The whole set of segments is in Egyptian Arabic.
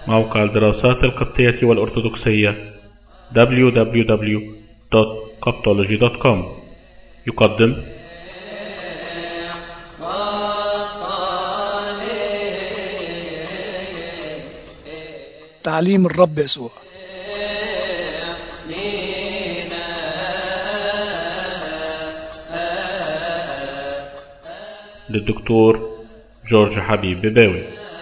موقع الدراسات القبطية والأرثوذكسية www.coptology.com يقدم تعليم الرب يسوع للدكتور جورج حبيب بباوي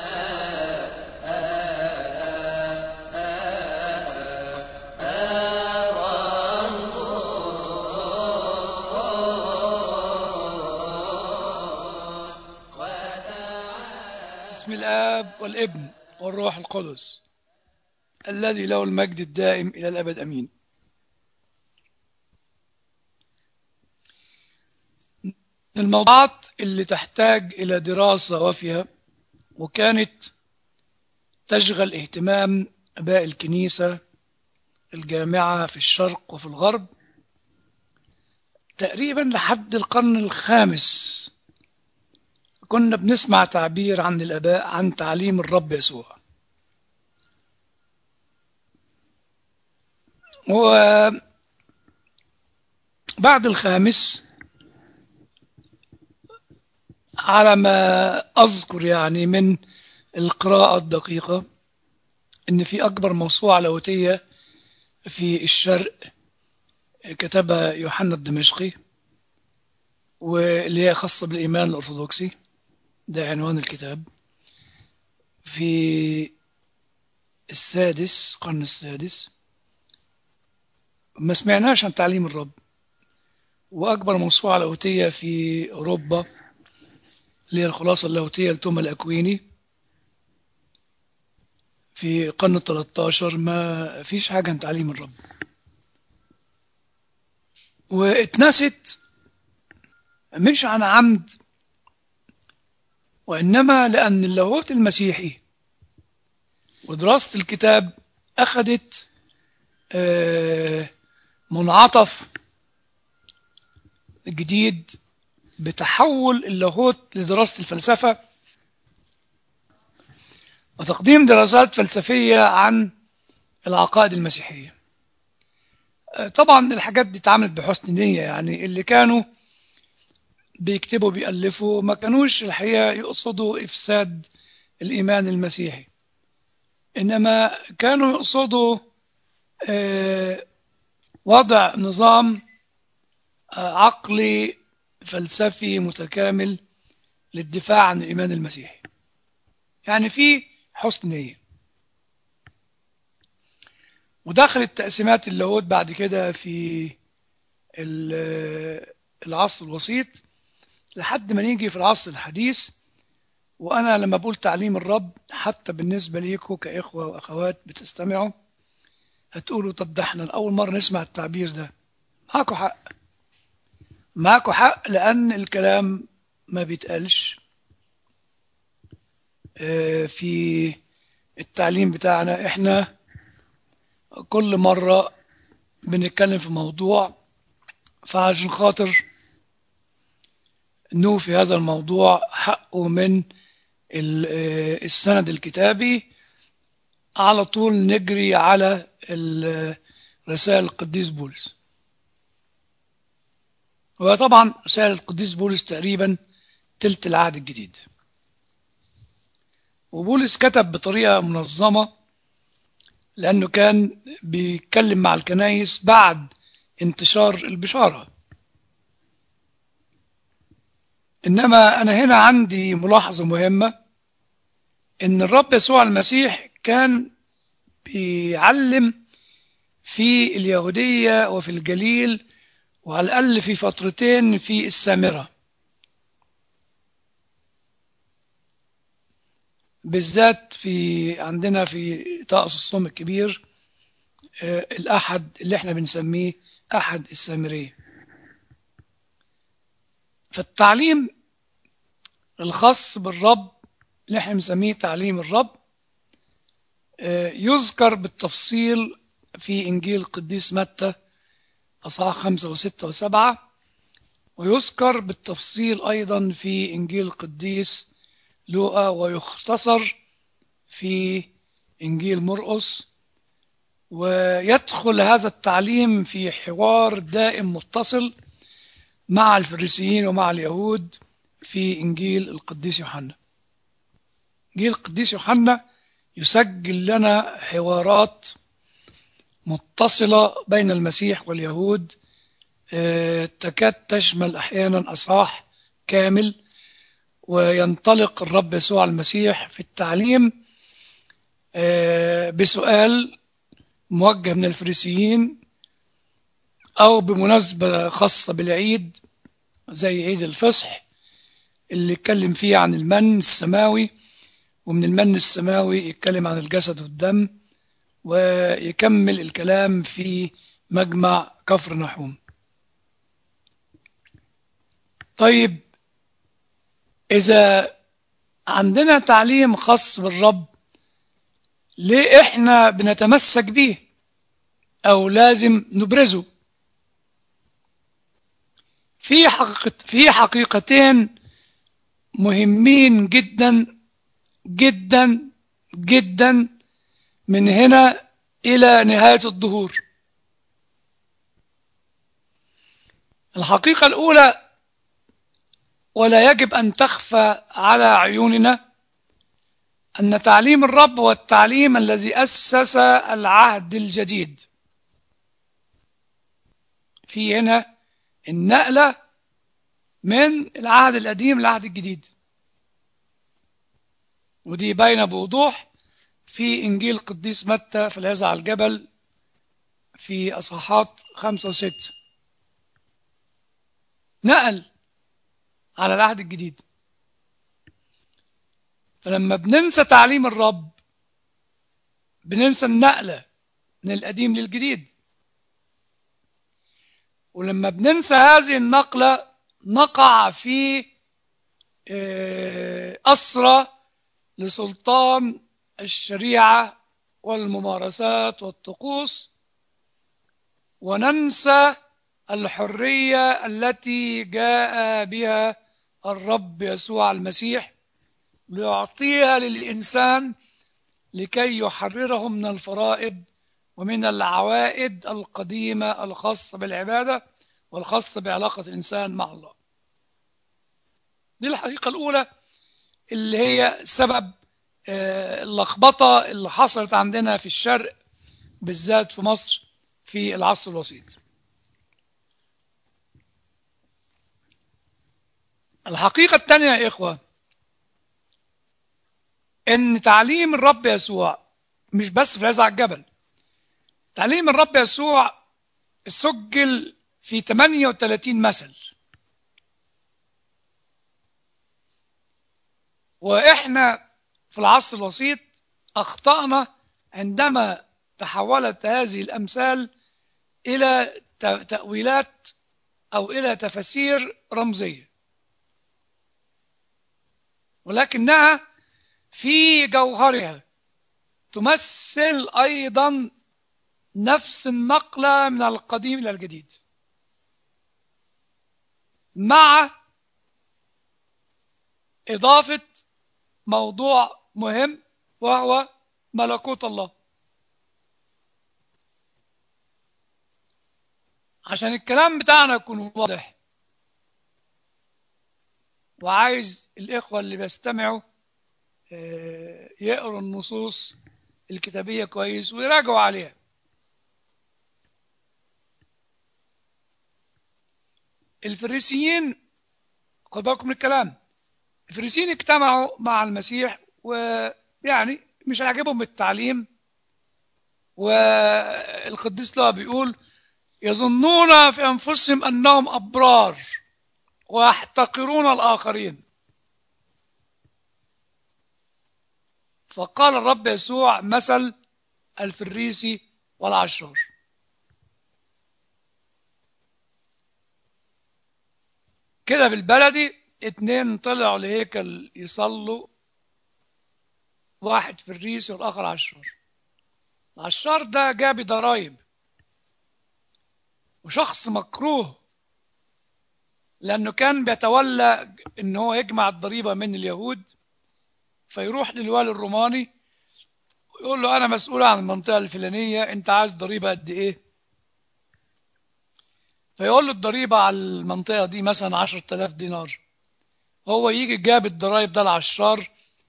بسم الآب والابن والروح القدس الذي له المجد الدائم إلى الأبد أمين الموضوعات اللي تحتاج إلى دراسة وافية وكانت تشغل اهتمام أباء الكنيسة الجامعة في الشرق وفي الغرب تقريبا لحد القرن الخامس كنا بنسمع تعبير عن الآباء عن تعليم الرب يسوع وبعد الخامس على ما أذكر يعني من القراءة الدقيقة إن في أكبر موسوعة لاهوتية في الشرق كتبها يوحنا الدمشقي واللي هي خاصة بالإيمان الأرثوذكسي ده عنوان الكتاب في السادس القرن السادس ما سمعناش عن تعليم الرب وأكبر موسوعة لاهوتية في أوروبا اللي هي الخلاصة اللاهوتية لتوما الأكويني في القرن ال 13 ما فيش حاجة عن تعليم الرب واتنست مش عن عمد وإنما لأن اللاهوت المسيحي ودراسة الكتاب أخذت منعطف جديد بتحول اللاهوت لدراسة الفلسفة وتقديم دراسات فلسفية عن العقائد المسيحية طبعا الحاجات دي اتعملت بحسن نية يعني اللي كانوا بيكتبوا بيألفوا ما كانوش الحقيقة يقصدوا إفساد الإيمان المسيحي إنما كانوا يقصدوا وضع نظام عقلي فلسفي متكامل للدفاع عن الإيمان المسيحي يعني في حسن نية ودخلت تقسيمات اللاهوت بعد كده في العصر الوسيط لحد ما نيجي في العصر الحديث وأنا لما بقول تعليم الرب حتى بالنسبة ليكم كإخوة وأخوات بتستمعوا هتقولوا طب ده احنا أول مرة نسمع التعبير ده معاكم حق معاكم حق لأن الكلام ما بيتقالش في التعليم بتاعنا احنا كل مرة بنتكلم في موضوع فعشان خاطر نوفي هذا الموضوع حقه من السند الكتابي على طول نجري على رسائل القديس بولس وطبعا رسائل القديس بولس تقريبا تلت العهد الجديد وبولس كتب بطريقة منظمة لأنه كان بيتكلم مع الكنايس بعد انتشار البشارة إنما أنا هنا عندي ملاحظة مهمة إن الرب يسوع المسيح كان بيعلم في اليهودية وفي الجليل وعلى الأقل في فترتين في السامرة بالذات في عندنا في طقس الصوم الكبير الأحد اللي احنا بنسميه أحد السامرية فالتعليم الخاص بالرب اللي احنا بنسميه تعليم الرب يذكر بالتفصيل في إنجيل القديس متى أصحاح خمسة وستة وسبعة ويذكر بالتفصيل أيضا في إنجيل القديس لوقا ويختصر في إنجيل مرقس ويدخل هذا التعليم في حوار دائم متصل مع الفريسيين ومع اليهود في إنجيل القديس يوحنا إنجيل القديس يوحنا يسجل لنا حوارات متصلة بين المسيح واليهود آه، تكاد تشمل أحيانا أصحاح كامل وينطلق الرب يسوع المسيح في التعليم آه، بسؤال موجه من الفريسيين أو بمناسبة خاصة بالعيد زي عيد الفصح اللي اتكلم فيه عن المن السماوي ومن المن السماوي يتكلم عن الجسد والدم ويكمل الكلام في مجمع كفر نحوم طيب إذا عندنا تعليم خاص بالرب ليه إحنا بنتمسك بيه أو لازم نبرزه في حقيقة في حقيقتين مهمين جدا جدا جدا من هنا إلى نهاية الظهور الحقيقة الأولى ولا يجب أن تخفى على عيوننا أن تعليم الرب هو التعليم الذي أسس العهد الجديد في هنا النقلة من العهد القديم للعهد الجديد ودي باينة بوضوح في إنجيل القديس متى في العزة على الجبل في أصحاحات خمسة وستة نقل على العهد الجديد فلما بننسى تعليم الرب بننسى النقلة من القديم للجديد ولما بننسى هذه النقلة نقع في أسرة لسلطان الشريعة والممارسات والطقوس وننسى الحرية التي جاء بها الرب يسوع المسيح ليعطيها للإنسان لكي يحرره من الفرائض ومن العوائد القديمة الخاصة بالعبادة والخاصة بعلاقة الإنسان مع الله دي الحقيقة الأولى اللي هي سبب اللخبطة اللي حصلت عندنا في الشرق بالذات في مصر في العصر الوسيط الحقيقة الثانية يا إخوة إن تعليم الرب يسوع مش بس في على الجبل تعليم الرب يسوع سجل في 38 مثل وإحنا في العصر الوسيط أخطأنا عندما تحولت هذه الأمثال إلى تأويلات أو إلى تفاسير رمزية ولكنها في جوهرها تمثل أيضا نفس النقلة من القديم إلى الجديد مع إضافة موضوع مهم وهو ملكوت الله عشان الكلام بتاعنا يكون واضح وعايز الإخوة اللي بيستمعوا يقروا النصوص الكتابية كويس ويراجعوا عليها الفريسيين خد بالكم من الكلام الفريسيين اجتمعوا مع المسيح ويعني مش عاجبهم التعليم والقديس لوقا بيقول يظنون في أنفسهم أنهم أبرار ويحتقرون الآخرين فقال الرب يسوع مثل الفريسي والعشار كده بالبلدي اتنين طلعوا لهيكل يصلوا واحد فريسي والآخر عشار العشار ده جاب ضرايب وشخص مكروه لأنه كان بيتولى إن هو يجمع الضريبة من اليهود فيروح للوالي الروماني يقول له أنا مسؤول عن المنطقة الفلانية أنت عايز ضريبة قد إيه فيقول له الضريبة على المنطقة دي مثلا 10000 دينار هو يجي جاب الضرايب ده العشار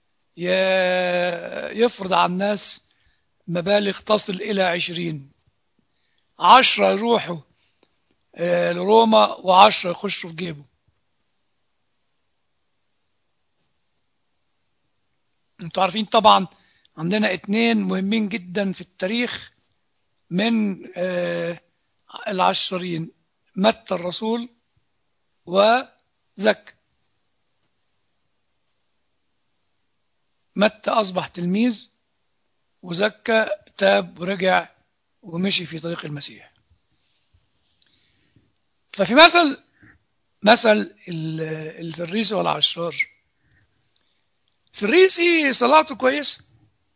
ي- يفرض على الناس مبالغ تصل إلى 20 عشرة يروحوا آه، لروما وعشرة يخشوا في جيبه انتوا عارفين طبعا عندنا اتنين مهمين جدا في التاريخ من آه، العشرين متى الرسول وزكى متى أصبح تلميذ وزكى تاب ورجع ومشي في طريق المسيح ففي مثل مثل ال- الفريسي والعشار الفريسي صلاته كويسة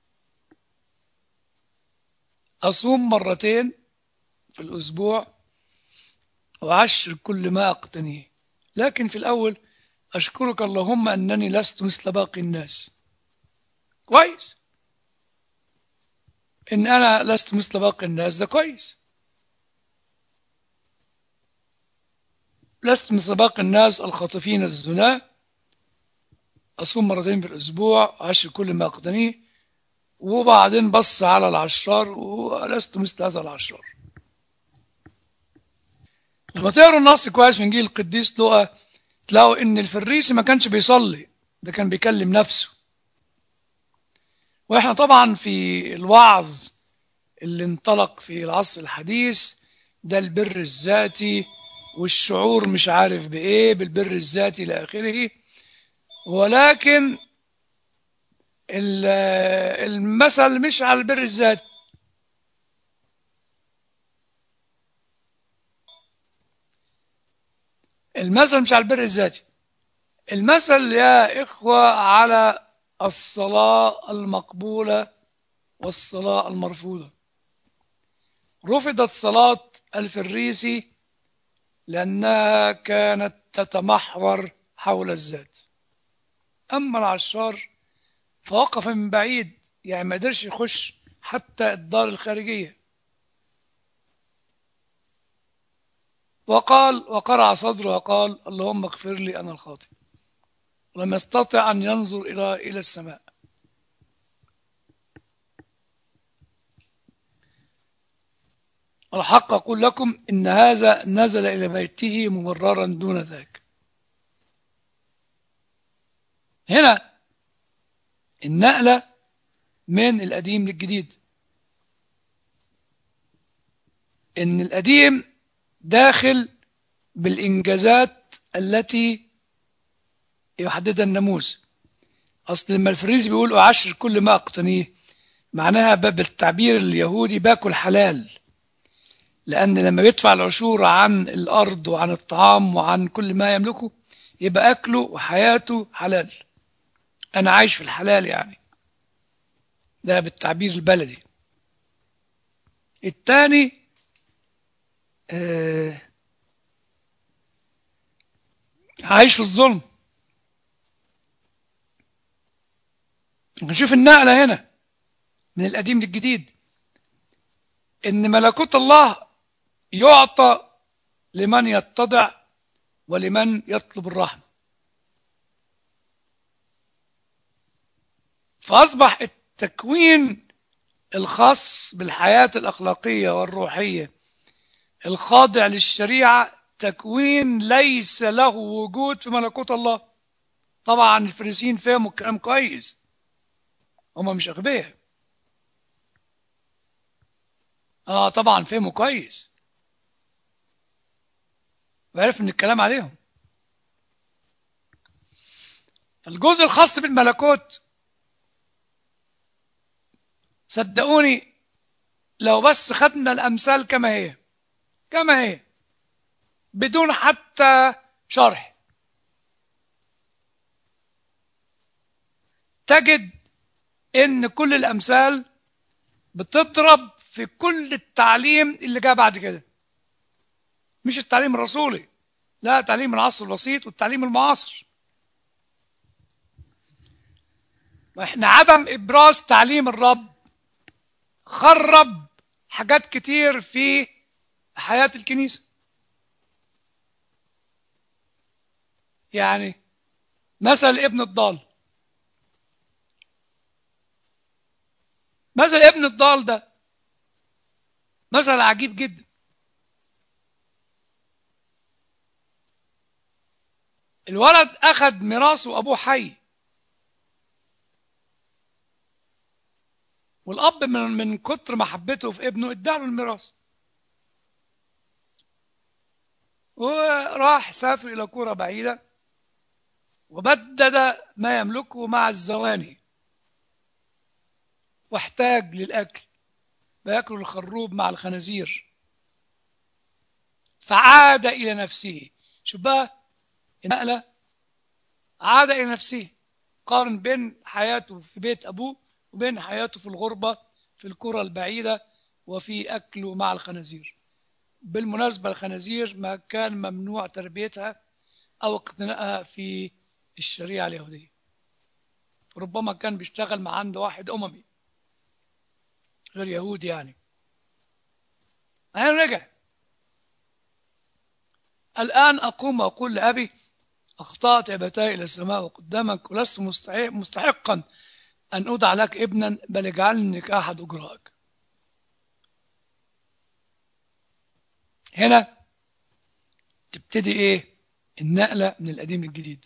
أصوم مرتين في الأسبوع وأعشر كل ما أقتنيه لكن في الأول أشكرك اللهم أنني لست مثل باقي الناس كويس إن أنا لست مثل باقي الناس ده كويس لست مثل باقي الناس الخاطفين الزنا أصوم مرتين في الأسبوع أعشر كل ما أقتنيه وبعدين بص على العشار ولست مثل هذا العشار لما تقروا النص كويس من انجيل القديس لوقا تلاقوا ان الفريسي ما كانش بيصلي ده كان بيكلم نفسه واحنا طبعا في الوعظ اللي انطلق في العصر الحديث ده البر الذاتي والشعور مش عارف بايه بالبر الذاتي الى اخره ولكن ال- المثل مش على البر الذاتي المثل مش على البر الذاتي المثل يا إخوة على الصلاة المقبولة والصلاة المرفوضة رفضت صلاة الفريسي لأنها كانت تتمحور حول الذات أما العشار فوقف من بعيد يعني ما قدرش يخش حتى الدار الخارجية وقال وقرع صدره وقال اللهم اغفر لي أنا الخاطئ ولم يستطع أن ينظر إلى إلى السماء الحق أقول لكم إن هذا نزل إلى بيته مبررا دون ذاك هنا النقلة من القديم للجديد إن القديم داخل بالإنجازات التي يحددها الناموس أصل لما الفريسي بيقول أعشر كل ما أقتنيه معناها ب- بالتعبير اليهودي باكل حلال لأن لما بيدفع العشور عن الأرض وعن الطعام وعن كل ما يملكه يبقى أكله وحياته حلال أنا عايش في الحلال يعني ده بالتعبير البلدي الثاني آه عايش في الظلم نشوف النقلة هنا من القديم للجديد إن ملكوت الله يعطى لمن يتضع ولمن يطلب الرحمة فأصبح التكوين الخاص بالحياة الأخلاقية والروحية الخاضع للشريعة تكوين ليس له وجود في ملكوت الله طبعا الفريسيين فهموا الكلام كويس هم مش أغبياء اه طبعا فهموا كويس وعرف ان الكلام عليهم فالجزء الخاص بالملكوت صدقوني لو بس خدنا الامثال كما هي كما هي بدون حتى شرح تجد ان كل الامثال بتضرب في كل التعليم اللي جاء بعد كده مش التعليم الرسولي لا تعليم العصر الوسيط والتعليم المعاصر واحنا عدم ابراز تعليم الرب خرب حاجات كتير في حياة الكنيسة يعني مثل ابن الضال مثل ابن الضال ده مثل عجيب جدا الولد أخذ ميراثه وأبوه حي والأب من من كتر محبته في ابنه اداله الميراث وراح سافر إلى كرة بعيدة وبدد ما يملكه مع الزواني واحتاج للأكل بياكل الخروب مع الخنازير فعاد إلى نفسه شوف بقى النقلة عاد إلى نفسه قارن بين حياته في بيت أبوه وبين حياته في الغربة في الكرة البعيدة وفي أكله مع الخنازير بالمناسبة الخنازير ما كان ممنوع تربيتها أو اقتنائها في الشريعة اليهودية ربما كان بيشتغل مع عند واحد أممي غير يهودي يعني بعدين رجع الآن أقوم وأقول لأبي أخطأت أبتاي إلى السماء وقدامك ولست مستحق مستحقا أن أدع لك ابنا بل اجعلني كأحد أجرائك هنا تبتدي إيه النقلة من القديم للجديد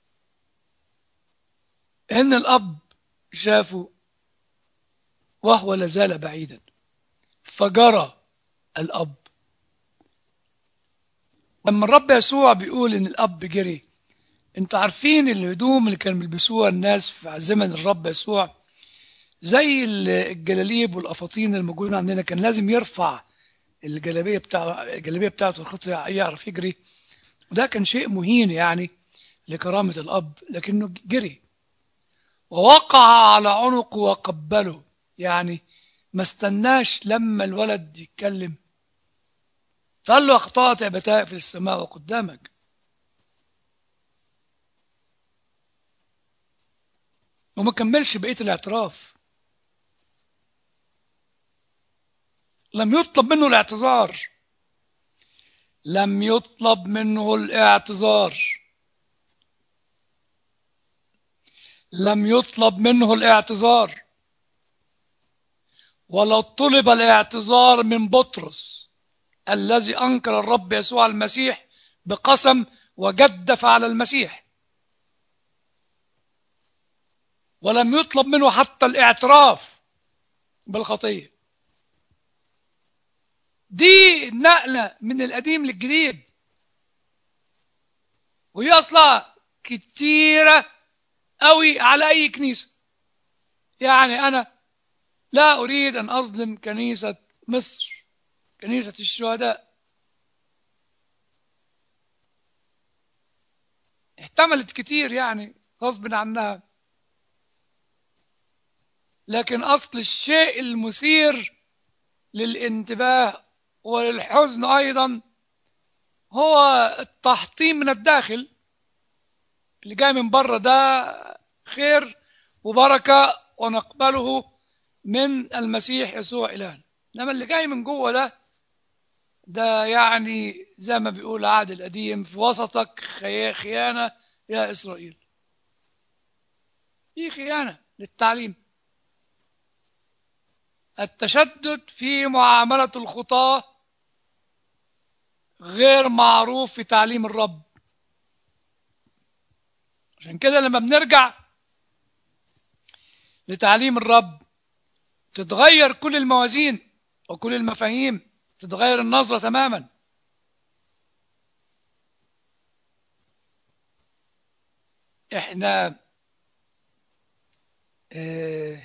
إن الأب شافه وهو لازال بعيدا فجرى الأب لما الرب يسوع بيقول إن الأب جري انتوا عارفين الهدوم اللي كانوا بيلبسوها الناس في زمن الرب يسوع زي الجلاليب والقفاطين الموجودين عندنا كان لازم يرفع الجلابيه بتاع الجلابيه بتاعته الخطر يعرف يجري وده كان شيء مهين يعني لكرامه الاب لكنه جري ووقع على عنقه وقبله يعني ما استناش لما الولد يتكلم فقال له اخطأت ابتاء في السماء وقدامك وما كملش بقية الاعتراف لم يطلب منه الاعتذار لم يطلب منه الاعتذار لم يطلب منه الاعتذار ولا طلب الاعتذار من بطرس الذي انكر الرب يسوع المسيح بقسم وجدف على المسيح ولم يطلب منه حتى الاعتراف بالخطيه دي نقله من القديم للجديد وهي اصلها كتيره قوي على اي كنيسه يعني انا لا اريد ان اظلم كنيسه مصر كنيسه الشهداء احتملت كتير يعني غصب عنها لكن أصل الشيء المثير للانتباه وللحزن أيضا هو التحطيم من الداخل اللي جاي من بره ده خير وبركة ونقبله من المسيح يسوع إلهنا إنما اللي جاي من جوه ده ده يعني زي ما بيقول العهد القديم في وسطك خيانة يا إسرائيل في خيانة للتعليم التشدد في معاملة الخطاة غير معروف في تعليم الرب عشان كده لما بنرجع لتعليم الرب تتغير كل الموازين وكل المفاهيم تتغير النظرة تماما احنا اه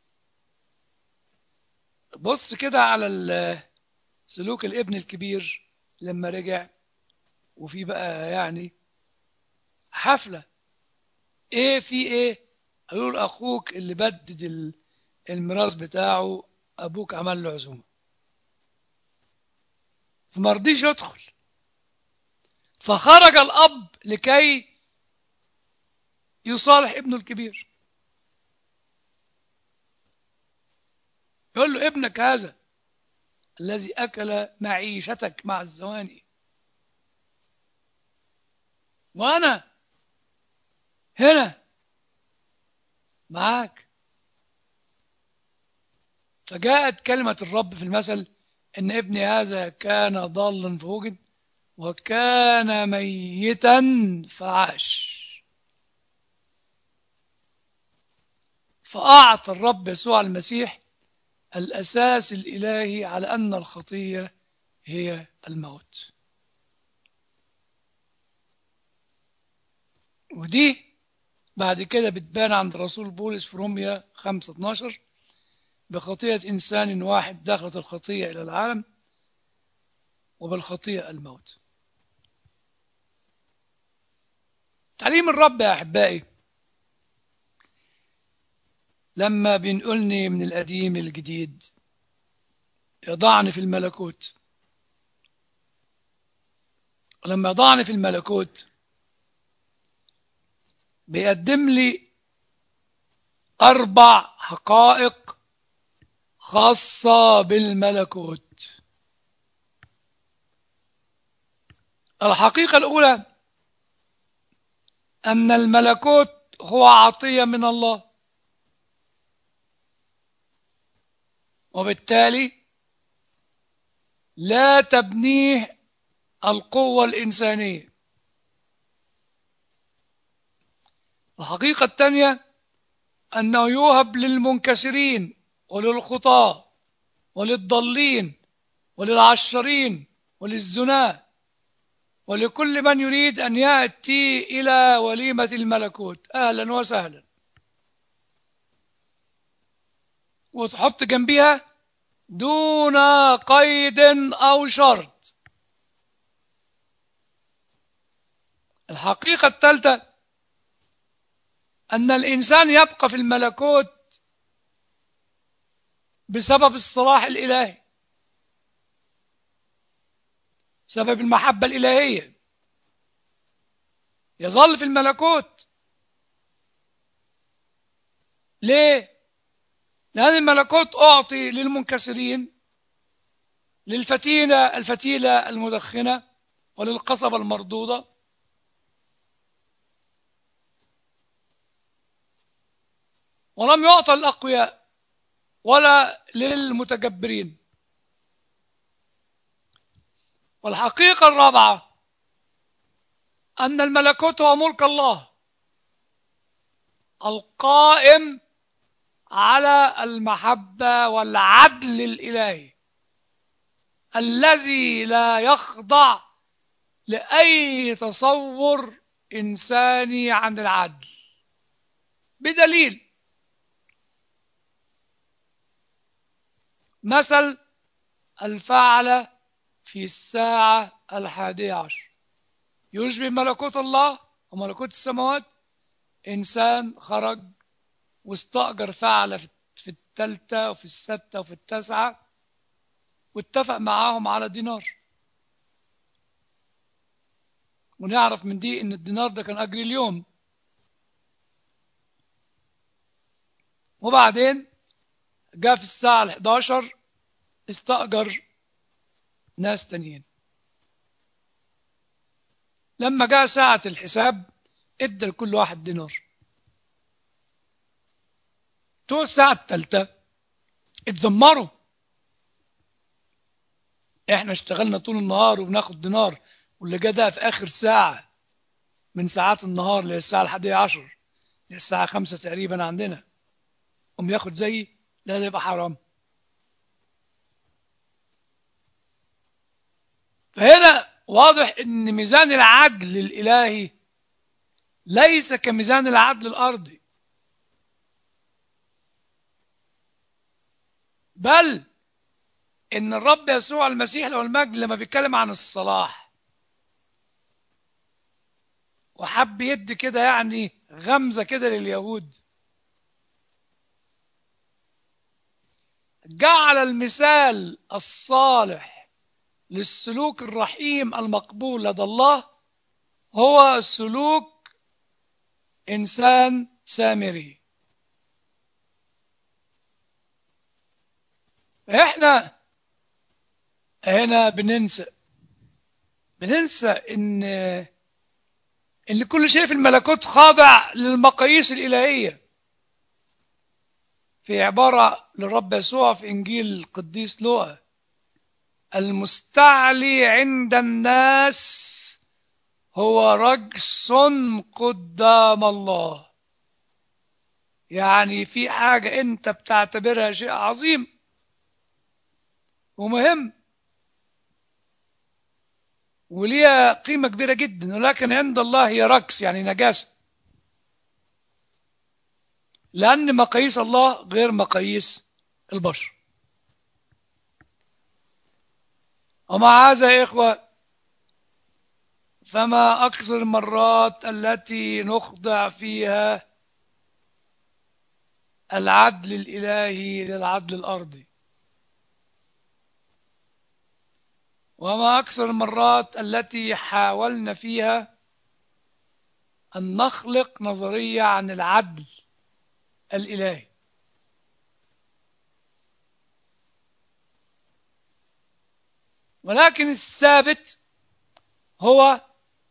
بص كده على سلوك الابن الكبير لما رجع وفي بقى يعني حفلة ايه في ايه قالوا له اخوك اللي بدد الميراث بتاعه ابوك عمل له عزومة فما رضيش يدخل فخرج الاب لكي يصالح ابنه الكبير يقول له ابنك هذا الذي أكل معيشتك مع الزواني وأنا هنا معاك فجاءت كلمة الرب في المثل إن ابني هذا كان ضالا فوجد وكان ميتا فعاش فأعطى الرب يسوع المسيح الأساس الإلهي على أن الخطية هي الموت ودي بعد كده بتبان عند رسول بولس في روميا 5 12 بخطية إنسان واحد دخلت الخطية إلى العالم وبالخطية الموت تعليم الرب يا أحبائي لما بينقلني من القديم للجديد يضعني في الملكوت ولما يضعني في الملكوت بيقدم لي أربع حقائق خاصة بالملكوت الحقيقة الأولى أن الملكوت هو عطية من الله وبالتالي لا تبنيه القوة الإنسانية الحقيقة الثانية أنه يوهب للمنكسرين وللخطاة وللضالين وللعشرين وللزناة ولكل من يريد أن يأتي إلى وليمة الملكوت أهلا وسهلا وتحط جنبيها دون قيد أو شرط الحقيقة الثالثة أن الإنسان يبقى في الملكوت بسبب الصلاح الإلهي بسبب المحبة الإلهية يظل في الملكوت ليه؟ لأن الملكوت أعطي للمنكسرين للفتيلة الفتيلة المدخنة وللقصبة المردودة ولم يعطى الأقوياء ولا للمتجبرين والحقيقة الرابعة أن الملكوت هو ملك الله القائم على المحبة والعدل الإلهي الذي لا يخضع لأي تصور إنساني عن العدل بدليل مثل الفعل في الساعة الحادية عشر يشبه ملكوت الله وملكوت السماوات إنسان خرج واستأجر فعل في الثالثة وفي الستة وفي التاسعة واتفق معاهم على دينار ونعرف من دي ان الدينار ده كان اجر اليوم وبعدين جاء في الساعة ال 11 استأجر ناس تانيين لما جاء ساعة الحساب ادى لكل واحد دينار بتوع الساعة التالتة اتذمروا احنا اشتغلنا طول النهار وبناخد دينار واللي جه ده في اخر ساعة من ساعات النهار اللي هي الساعة الحادية عشر اللي هي الساعة خمسة تقريبا عندنا قوم ياخد زي لا ده يبقى حرام فهنا واضح ان ميزان العدل الالهي ليس كميزان العدل الارضي بل ان الرب يسوع المسيح له المجد لما بيتكلم عن الصلاح وحب يدي كده يعني غمزه كده لليهود جعل المثال الصالح للسلوك الرحيم المقبول لدى الله هو سلوك انسان سامري احنا هنا بننسى بننسى ان ان كل شيء في الملكوت خاضع للمقاييس الالهيه في عباره للرب يسوع في انجيل القديس لوقا المستعلي عند الناس هو رجس قدام الله يعني في حاجة أنت بتعتبرها شيء عظيم ومهم وليها قيمة كبيرة جدا ولكن عند الله هي ركس يعني نجاسة لأن مقاييس الله غير مقاييس البشر ومع هذا يا إخوة فما أكثر المرات التي نخضع فيها العدل الإلهي للعدل الأرضي وما أكثر المرات التي حاولنا فيها أن نخلق نظرية عن العدل الإلهي ولكن الثابت هو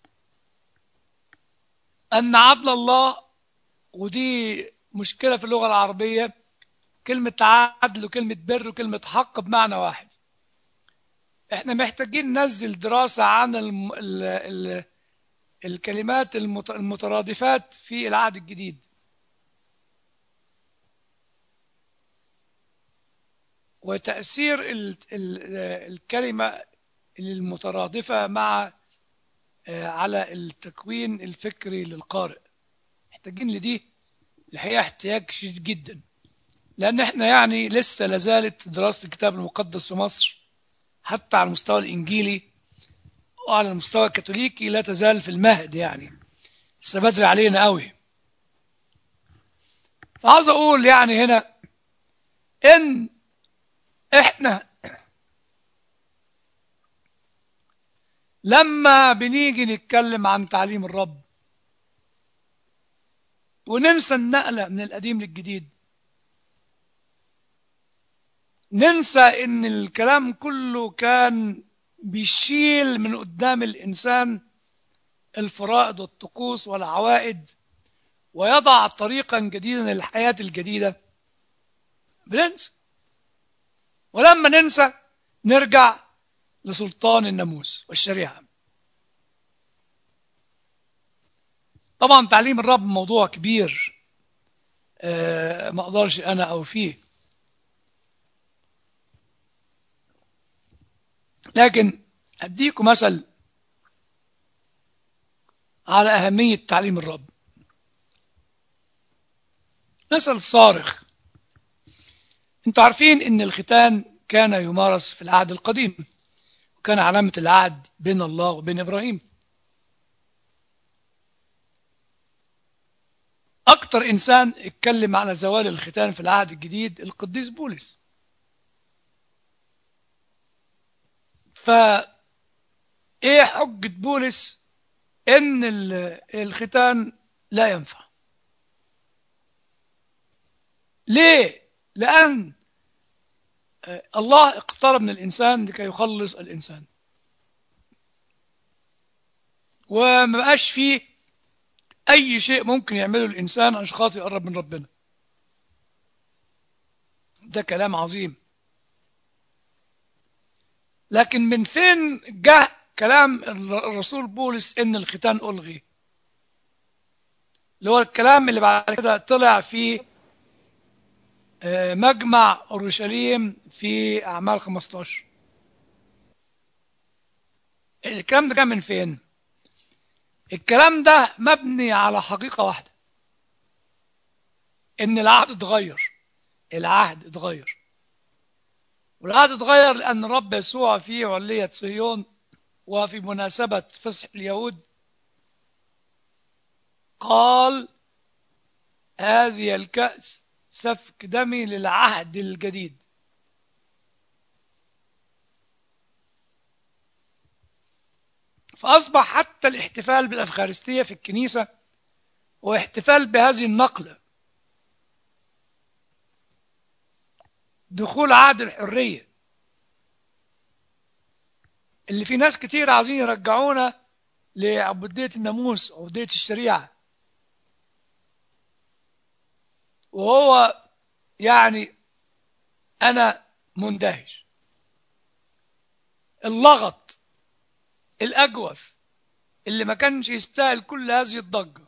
أن عدل الله ودي مشكلة في اللغة العربية كلمة عدل وكلمة بر وكلمة حق بمعنى واحد احنا محتاجين ننزل دراسة عن الم... ال... ال... الكلمات المت... المترادفات في العهد الجديد وتأثير ال... ال... الكلمة المترادفة مع على التكوين الفكري للقارئ محتاجين لدي الحقيقة احتياج شديد جدا لأن احنا يعني لسه لازالت دراسة الكتاب المقدس في مصر حتى على المستوى الإنجيلي وعلى المستوى الكاثوليكي لا تزال في المهد يعني لسه بدري علينا قوي فعاوز أقول يعني هنا إن إحنا لما بنيجي نتكلم عن تعليم الرب وننسى النقلة من القديم للجديد ننسى ان الكلام كله كان بيشيل من قدام الانسان الفرائض والطقوس والعوائد ويضع طريقا جديدا للحياة الجديدة بننسى ولما ننسى نرجع لسلطان الناموس والشريعة طبعا تعليم الرب موضوع كبير أه ما اقدرش انا او فيه لكن اديكم مثل على اهميه تعليم الرب مثل صارخ انتوا عارفين ان الختان كان يمارس في العهد القديم وكان علامه العهد بين الله وبين ابراهيم أكتر إنسان اتكلم على زوال الختان في العهد الجديد القديس بولس فا إيه حجة بولس إن الختان لا ينفع ليه؟ لأن الله اقترب من الإنسان لكي يخلص الإنسان وما بقاش فيه أي شيء ممكن يعمله الإنسان عشان خاطر يقرب من ربنا ده كلام عظيم لكن من فين جاء كلام الرسول بولس إن الختان ألغي اللي هو الكلام اللي بعد كده طلع في مجمع أورشليم في أعمال 15 الكلام ده جاء من فين؟ الكلام ده مبني على حقيقة واحدة إن العهد اتغير العهد اتغير والعهد اتغير لأن الرب يسوع في علية صهيون وفي مناسبة فصح اليهود قال هذه الكأس سفك دمي للعهد الجديد فأصبح حتى الاحتفال بالأفخارستية في الكنيسة هو احتفال بهذه النقلة دخول عهد الحرية اللي في ناس كتير عايزين يرجعونا لعبودية الناموس عبودية الشريعة وهو يعني أنا مندهش اللغط الأجوف اللي ما كانش يستاهل كل هذه الضجة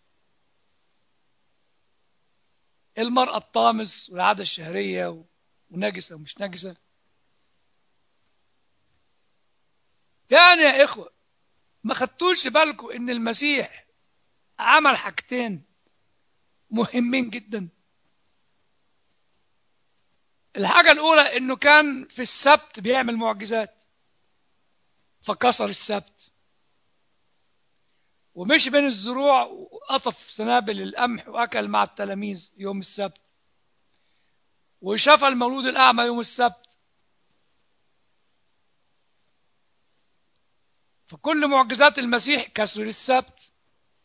المرأة الطامس والعادة الشهرية ونجسة ومش نجسة يعني يا إخوة ما خدتوش بالكم إن المسيح عمل حاجتين مهمين جدا الحاجة الأولى إنه كان في السبت بيعمل معجزات فكسر السبت ومشي بين الزروع وقطف سنابل القمح وأكل مع التلاميذ يوم السبت وشفى المولود الأعمى يوم السبت فكل معجزات المسيح كسر السبت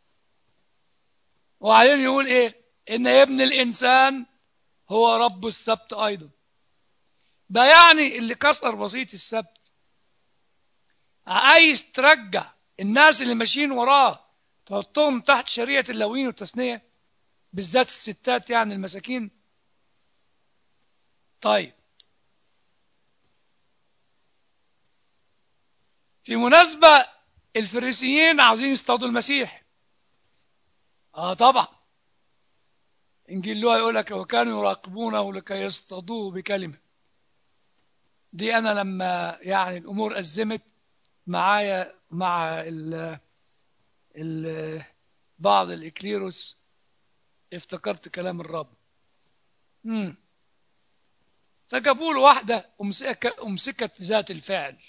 وبعدين يقول ايه ان ابن الانسان هو رب السبت ايضا ده يعني اللي كسر وصيه السبت عايز ترجع الناس اللي ماشيين وراه تحطهم تحت شريعه اللوين والتثنيه بالذات الستات يعني المساكين طيب في مناسبة الفريسيين عاوزين يصطادوا المسيح اه طبعا انجيل لوقا يقول لك وكانوا يراقبونه لكي يصطادوه بكلمه دي انا لما يعني الامور ازمت معايا مع ال ال بعض الاكليروس افتكرت كلام الرب امم فجابوا له واحده امسكت في ذات الفعل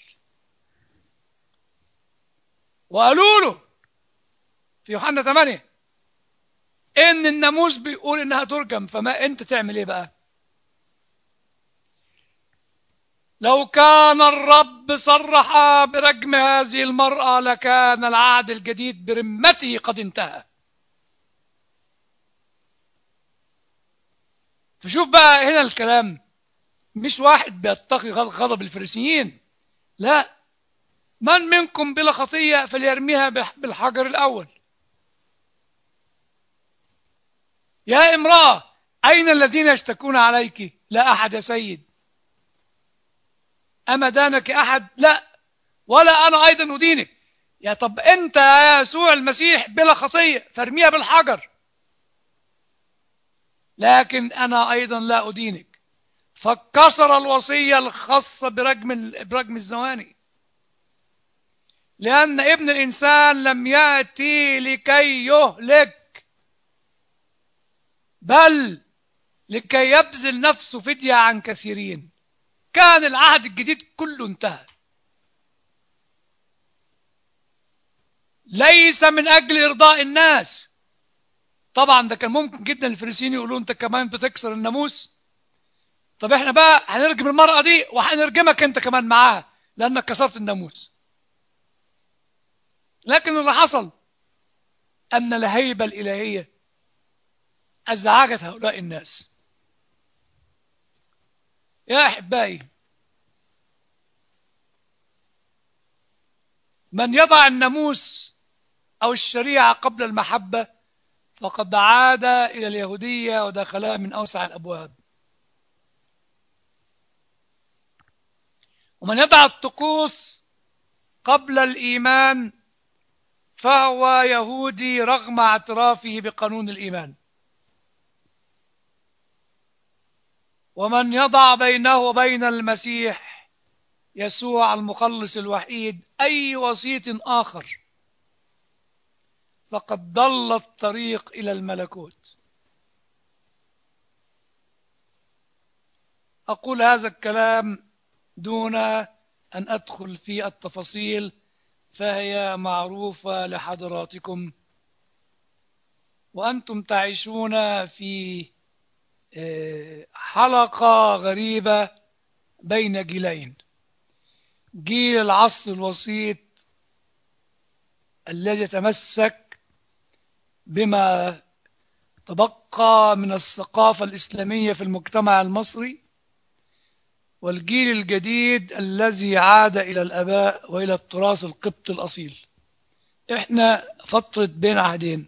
وقالوا له في يوحنا 8 ان الناموس بيقول انها ترجم فما انت تعمل ايه بقى لو كان الرب صرح برجم هذه المرأة لكان العهد الجديد برمته قد انتهى فشوف بقى هنا الكلام مش واحد بيتقي غضب الفريسيين لا من منكم بلا خطية فليرميها بالحجر الأول يا امرأة أين الذين يشتكون عليك لا أحد يا سيد أما دانك أحد لا ولا أنا أيضا أدينك يا طب أنت يا يسوع المسيح بلا خطية فارميها بالحجر لكن أنا أيضا لا أدينك فكسر الوصية الخاصة برجم برجم الزواني لأن ابن الإنسان لم يأتي لكي يهلك بل لكي يبذل نفسه فدية عن كثيرين كان العهد الجديد كله انتهى ليس من أجل إرضاء الناس طبعا ده كان ممكن جدا الفريسيين يقولوا انت كمان بتكسر الناموس طب احنا بقى هنرجم المرأة دي وهنرجمك انت كمان معاها لأنك كسرت الناموس لكن اللي حصل أن الهيبة الإلهية أزعجت هؤلاء الناس يا أحبائي من يضع الناموس أو الشريعة قبل المحبة فقد عاد إلى اليهودية ودخلها من أوسع الأبواب ومن يضع الطقوس قبل الإيمان فهو يهودي رغم اعترافه بقانون الإيمان ومن يضع بينه وبين المسيح يسوع المخلص الوحيد أي وسيط آخر فقد ضل الطريق إلى الملكوت أقول هذا الكلام دون أن أدخل في التفاصيل فهي معروفة لحضراتكم وأنتم تعيشون في حلقة غريبة بين جيلين جيل العصر الوسيط الذي يتمسك بما تبقى من الثقافة الإسلامية في المجتمع المصري والجيل الجديد الذي عاد إلى الآباء وإلى التراث القبطي الأصيل إحنا فترة بين عهدين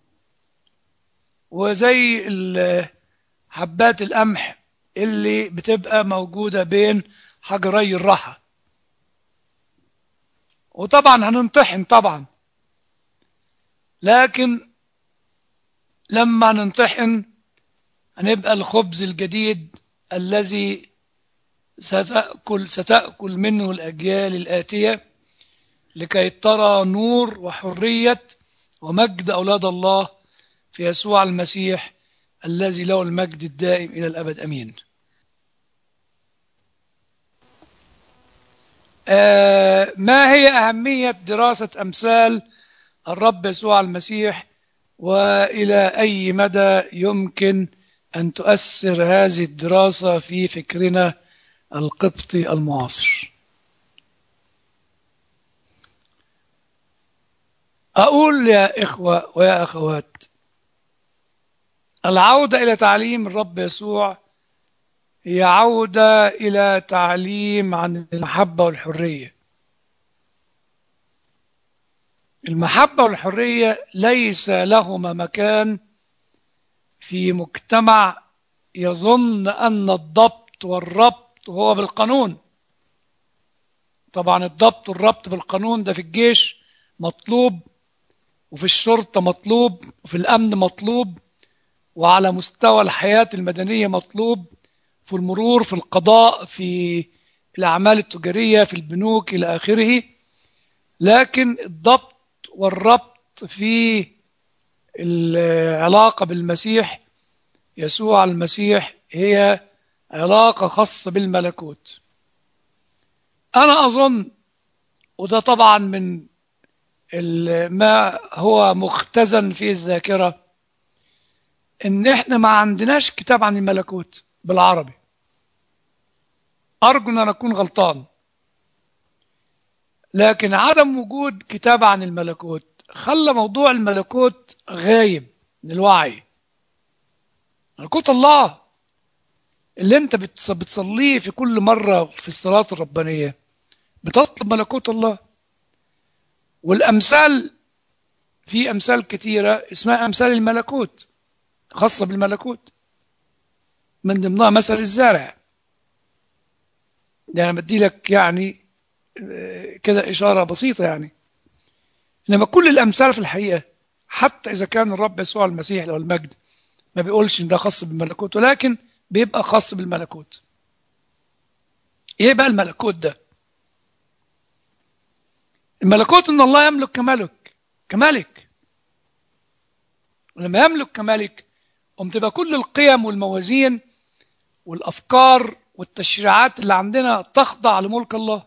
وزي ال- حبات القمح اللي بتبقى موجودة بين حجري الرحى وطبعا هنمتحن طبعا لكن لما نمتحن هنبقى الخبز الجديد الذي ستأكل ستأكل منه الأجيال الآتية لكي ترى نور وحرية ومجد أولاد الله في يسوع المسيح الذي له المجد الدائم إلى الأبد أمين آه ما هي أهمية دراسة أمثال الرب يسوع المسيح وإلى أي مدى يمكن أن تؤثر هذه الدراسة في فكرنا القبطي المعاصر أقول يا إخوة ويا أخوات العودة إلى تعليم الرب يسوع هي عودة إلى تعليم عن المحبة والحرية المحبة والحرية ليس لهما مكان في مجتمع يظن أن الضبط والربط هو بالقانون طبعا الضبط والربط بالقانون ده في الجيش مطلوب وفي الشرطة مطلوب وفي الأمن مطلوب وعلى مستوى الحياة المدنية مطلوب في المرور في القضاء في الأعمال التجارية في البنوك إلى آخره لكن الضبط والربط في العلاقة بالمسيح يسوع المسيح هي علاقة خاصة بالملكوت أنا أظن وده طبعا من ما هو مختزن في الذاكرة إن إحنا ما عندناش كتاب عن الملكوت بالعربي أرجو أن أنا أكون غلطان لكن عدم وجود كتاب عن الملكوت خلى موضوع الملكوت غايب من الوعي ملكوت الله اللي انت بتصليه في كل مرة في الصلاة الربانية بتطلب ملكوت الله والأمثال في أمثال كثيرة اسمها أمثال الملكوت خاصة بالملكوت من ضمنها مثل الزارع ده أنا بدي لك يعني كده إشارة بسيطة يعني إنما كل الأمثال في الحقيقة حتى إذا كان الرب يسوع المسيح له المجد ما بيقولش إن ده خاص بالملكوت ولكن بيبقى خاص بالملكوت إيه بقى الملكوت ده؟ الملكوت إن الله يملك كملك كملك ولما يملك كملك قم تبقى كل القيم والموازين والأفكار والتشريعات اللي عندنا تخضع لملك الله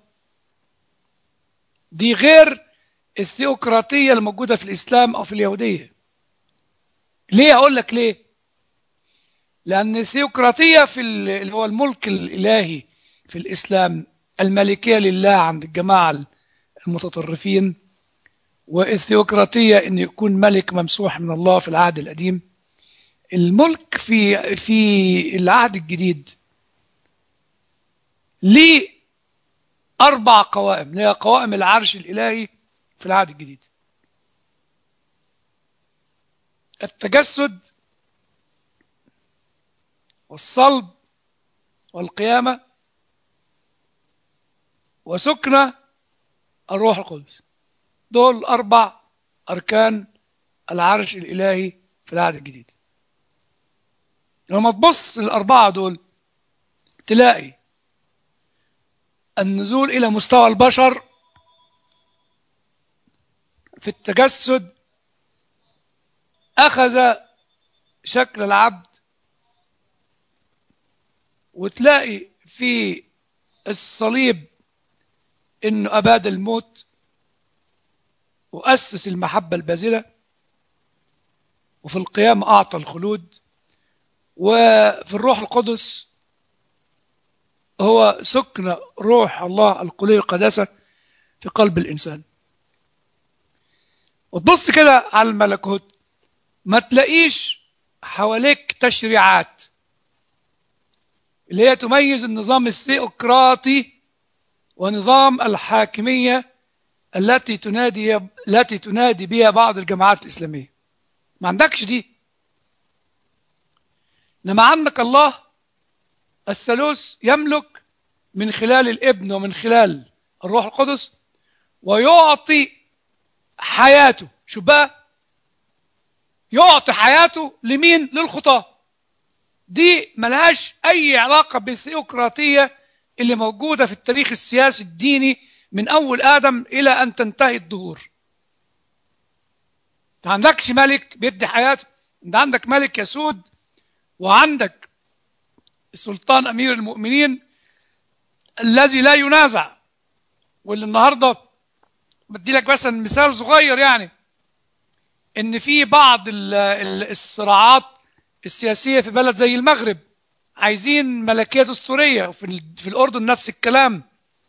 دي غير الثيوقراطية الموجودة في الإسلام أو في اليهودية ليه أقول لك ليه لأن الثيوقراطية في اللي هو الملك الإلهي في الإسلام الملكية لله عند الجماعة المتطرفين والثيوقراطية أن يكون ملك ممسوح من الله في العهد القديم الملك في في العهد الجديد ليه أربع قوائم اللي هي قوائم العرش الإلهي في العهد الجديد التجسد والصلب والقيامة وسكنة الروح القدس دول أربع أركان العرش الإلهي في العهد الجديد لما تبص الأربعة دول تلاقي النزول إلى مستوى البشر في التجسد أخذ شكل العبد وتلاقي في الصليب إنه أباد الموت وأسس المحبة البازلة وفي القيام أعطى الخلود وفي الروح القدس هو سكن روح الله القليل القداسة في قلب الإنسان وتبص كده على الملكوت ما تلاقيش حواليك تشريعات اللي هي تميز النظام الثيوقراطي ونظام الحاكمية التي تنادي التي تنادي بها بعض الجماعات الإسلامية ما عندكش دي لما عندك الله الثالوث يملك من خلال الابن ومن خلال الروح القدس ويعطي حياته شو بقى يعطي حياته لمين للخطاه دي ملهاش اي علاقه بالثيوقراطيه اللي موجوده في التاريخ السياسي الديني من اول ادم الى ان تنتهي الدهور ما عندكش ملك بيدي حياته انت عندك ملك يسود وعندك السلطان امير المؤمنين الذي لا ينازع واللي النهارده بدي لك مثلا مثال صغير يعني ان في بعض الصراعات السياسيه في بلد زي المغرب عايزين ملكيه دستوريه وفي في الاردن نفس الكلام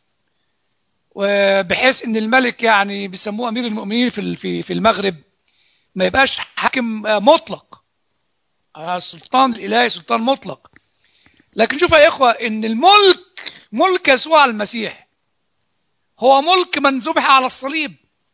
وبحيث ان الملك يعني بيسموه امير المؤمنين في في في المغرب ما يبقاش حاكم مطلق السلطان الالهي سلطان مطلق لكن شوف يا اخوه ان الملك ملك يسوع المسيح هو ملك من ذبح على الصليب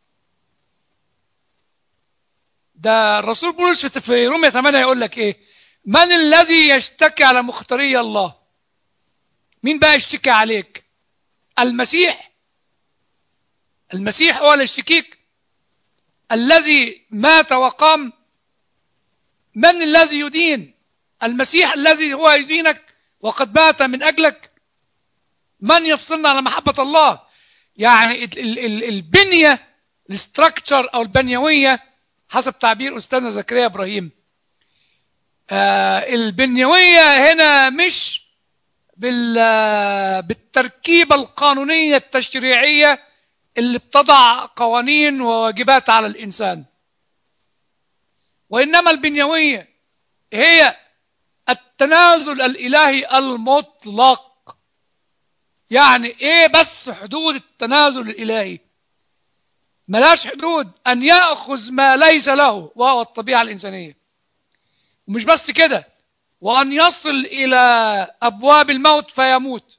ده الرسول بولس في رومية 8 يقول لك ايه من الذي يشتكي على مختاري الله مين بقى يشتكي عليك المسيح المسيح هو اللي يشتكيك الذي مات وقام من الذي يدين المسيح الذي هو يدينك وقد مات من اجلك من يفصلنا عن محبه الله يعني البنيه الاستراكشر او البنيويه حسب تعبير استاذنا زكريا ابراهيم آه البنيويه هنا مش بال بالتركيبه القانونيه التشريعيه اللي بتضع قوانين وواجبات على الانسان وانما البنيويه هي التنازل الالهي المطلق يعني ايه بس حدود التنازل الالهي ملاش حدود أن يأخذ ما ليس له وهو الطبيعة الإنسانية ومش بس كده وأن يصل إلى أبواب الموت فيموت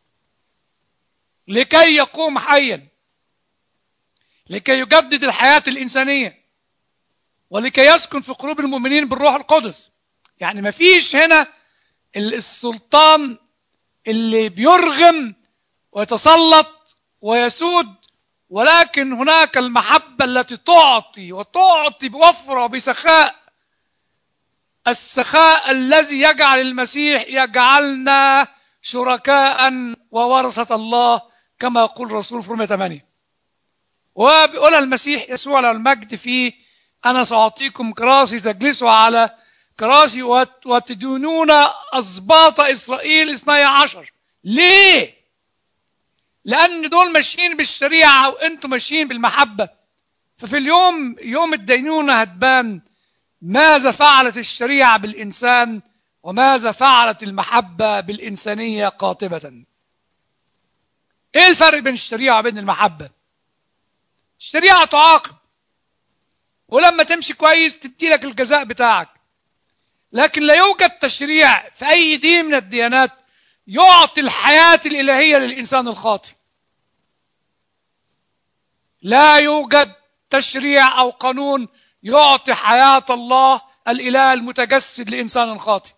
لكي يقوم حيا لكي يجدد الحياة الإنسانية ولكي يسكن في قلوب المؤمنين بالروح القدس يعني ما فيش هنا السلطان اللي بيرغم ويتسلط ويسود ولكن هناك المحبة التي تعطي وتعطي بوفرة وبسخاء السخاء الذي يجعل المسيح يجعلنا شركاء وورثة الله كما يقول الرسول في رومية 8 وبيقول المسيح يسوع له المجد في أنا سأعطيكم كراسي تجلسوا على كراسي وتدونون أسباط إسرائيل اثني عشر ليه؟ لأن دول ماشيين بالشريعة وأنتم ماشيين بالمحبة ففي اليوم يوم الدينونة هتبان ماذا فعلت الشريعة بالإنسان وماذا فعلت المحبة بالإنسانية قاطبة إيه الفرق بين الشريعة وبين المحبة الشريعة تعاقب ولما تمشي كويس تدي لك الجزاء بتاعك لكن لا يوجد تشريع في أي دين من الديانات يعطي الحياة الإلهية للإنسان الخاطئ لا يوجد تشريع أو قانون يعطي حياة الله الإله المتجسد لإنسان خاطئ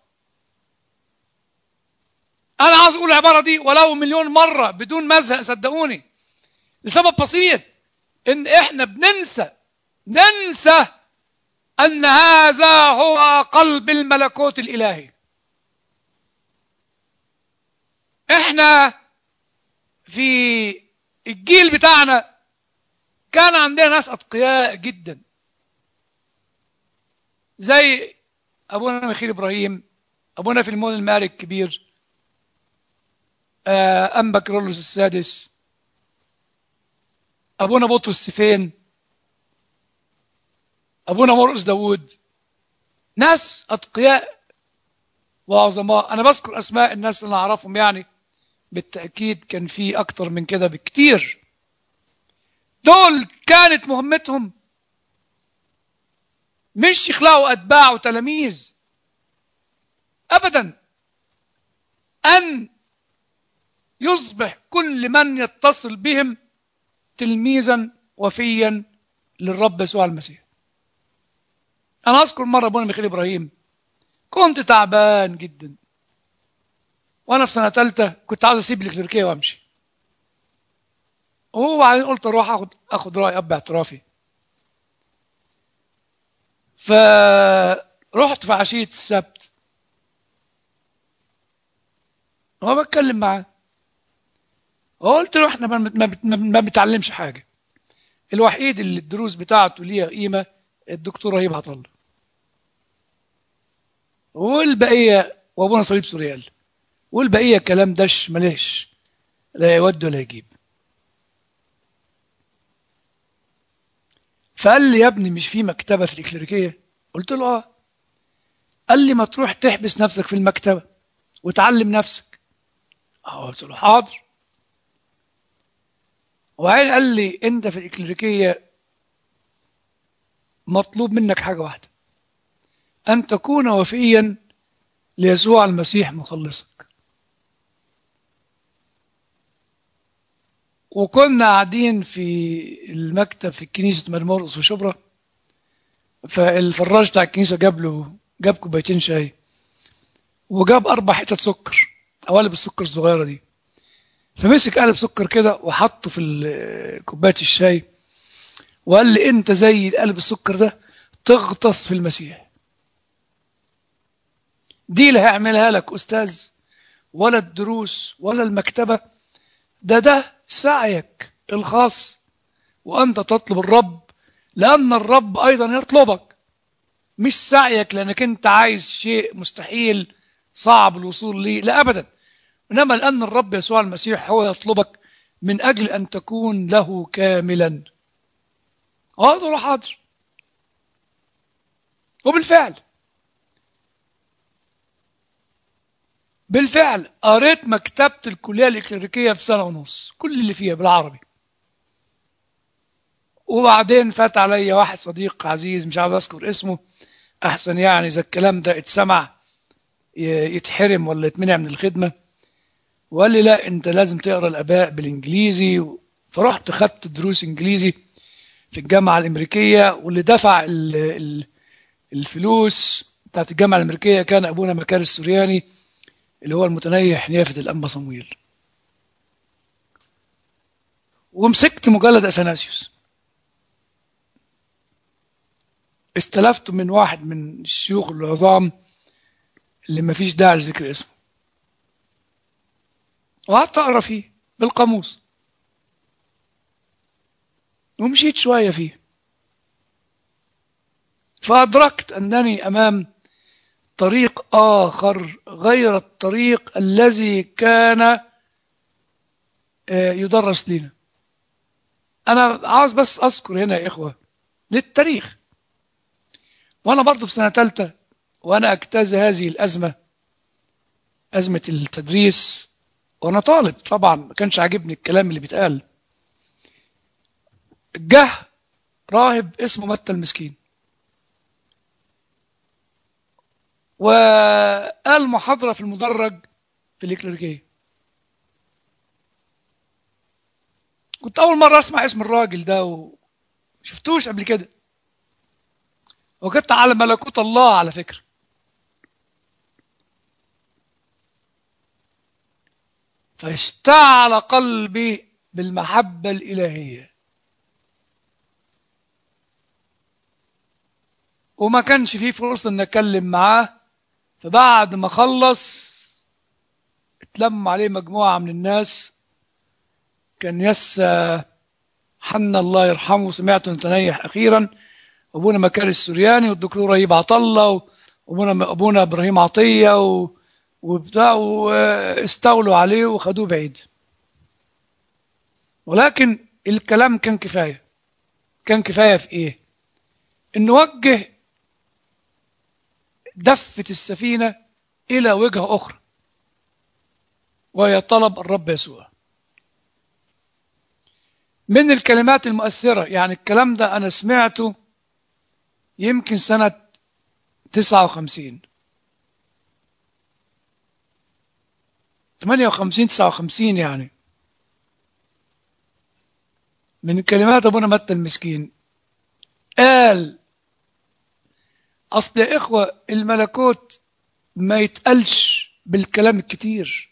أنا عاوز أقول العبارة دي ولو مليون مرة بدون مزهق صدقوني لسبب بسيط إن إحنا بننسى ننسى أن هذا هو قلب الملكوت الإلهي إحنا في الجيل بتاعنا كان عندنا ناس أتقياء جدا زي أبونا مخيل إبراهيم أبونا في المول المالي الكبير أنبا كرولوس السادس أبونا بطرس السفين أبونا مرقس داوود ناس أتقياء وعظماء أنا بذكر أسماء الناس اللي أنا أعرفهم يعني بالتأكيد كان في أكتر من كده بكتير دول كانت مهمتهم مش يخلقوا أتباع وتلاميذ أبدا أن يصبح كل من يتصل بهم تلميذا وفيا للرب يسوع المسيح أنا أذكر مرة أبونا ميخيل إبراهيم كنت تعبان جدا وأنا في سنة ثالثة كنت عاوز أسيب الإكليريكية وأمشي وبعدين قلت أروح أخد أخد رأي أب اعترافي فرحت في عشية السبت هو بتكلم معاه قلت له احنا ما, ما, ما, ما بنتعلمش حاجة الوحيد اللي الدروس بتاعته ليها قيمة الدكتور رهيب عطله والبقية وابونا صليب سوريال والبقية كلام دش ملهش لا يود ولا يجيب فقال لي يا ابني مش في مكتبة في الإكليريكية قلت له اه قال لي ما تروح تحبس نفسك في المكتبة وتعلم نفسك اه قلت له حاضر وبعدين قال لي انت في الإكليريكية مطلوب منك حاجة واحدة أن تكون وفيا ليسوع المسيح مخلصك وكنا قاعدين في المكتب في كنيسة مرمرقص في شبرا فالفراش بتاع الكنيسة جاب له جاب كوبايتين شاي وجاب أربع حتت سكر قوالب السكر الصغيرة دي فمسك قالب سكر كده وحطه في كوباية الشاي وقال لي أنت زي قالب السكر ده تغطس في المسيح دي اللي هيعملها لك أستاذ ولا الدروس ولا المكتبة ده ده سعيك الخاص وأنت تطلب الرب لأن الرب أيضا يطلبك مش سعيك لأنك أنت عايز شيء مستحيل صعب الوصول ليه لا أبدا إنما لأن الرب يسوع المسيح هو يطلبك من أجل أن تكون له كاملا هذا حاضر وبالفعل بالفعل قريت مكتبة الكلية الإكليريكية في سنة ونص كل اللي فيها بالعربي وبعدين فات عليا واحد صديق عزيز مش عاوز أذكر اسمه أحسن يعني إذا الكلام ده اتسمع يتحرم ولا يتمنع من الخدمة وقال لي لا أنت لازم تقرأ الآباء بالإنجليزي فرحت خدت دروس إنجليزي في الجامعة الأمريكية واللي دفع الفلوس بتاعت الجامعة الأمريكية كان أبونا مكار السورياني اللي هو المتنيح نيافة الأنبا صمويل ومسكت مجلد أثناسيوس استلفته من واحد من الشيوخ العظام اللي ما فيش داعي لذكر اسمه وقعدت أقرأ فيه بالقاموس ومشيت شوية فيه فأدركت أنني أمام طريق آخر غير الطريق الذي كان يدرس لنا أنا عاوز بس أذكر هنا يا إخوة للتاريخ وأنا برضه في سنة ثالثة وأنا أجتاز هذه الأزمة أزمة التدريس وأنا طالب طبعا ما كانش عاجبني الكلام اللي بيتقال جه راهب اسمه متى المسكين وقال محاضرة في المدرج في الإكليريكية كنت أول مرة أسمع اسم الراجل ده وشفتوش قبل كده وكنت على ملكوت الله على فكرة فاشتعل قلبي بالمحبة الإلهية وما كانش فيه فرصة ان اتكلم معاه فبعد ما خلص اتلم عليه مجموعة من الناس كان يس حنا الله يرحمه سمعته متنيح أخيرا أبونا مكار السورياني والدكتور رهيب عطلة وأبونا أبونا إبراهيم عطية و... وبتاع واستولوا عليه وخدوه بعيد ولكن الكلام كان كفاية كان كفاية في إيه؟ إن نوجه دفة السفينة إلى وجهة أخرى وهي طلب الرب يسوع من الكلمات المؤثرة يعني الكلام ده أنا سمعته يمكن سنة 59 58 59 يعني من كلمات ابونا متى المسكين قال اصل يا اخوه الملكوت ما يتقالش بالكلام الكتير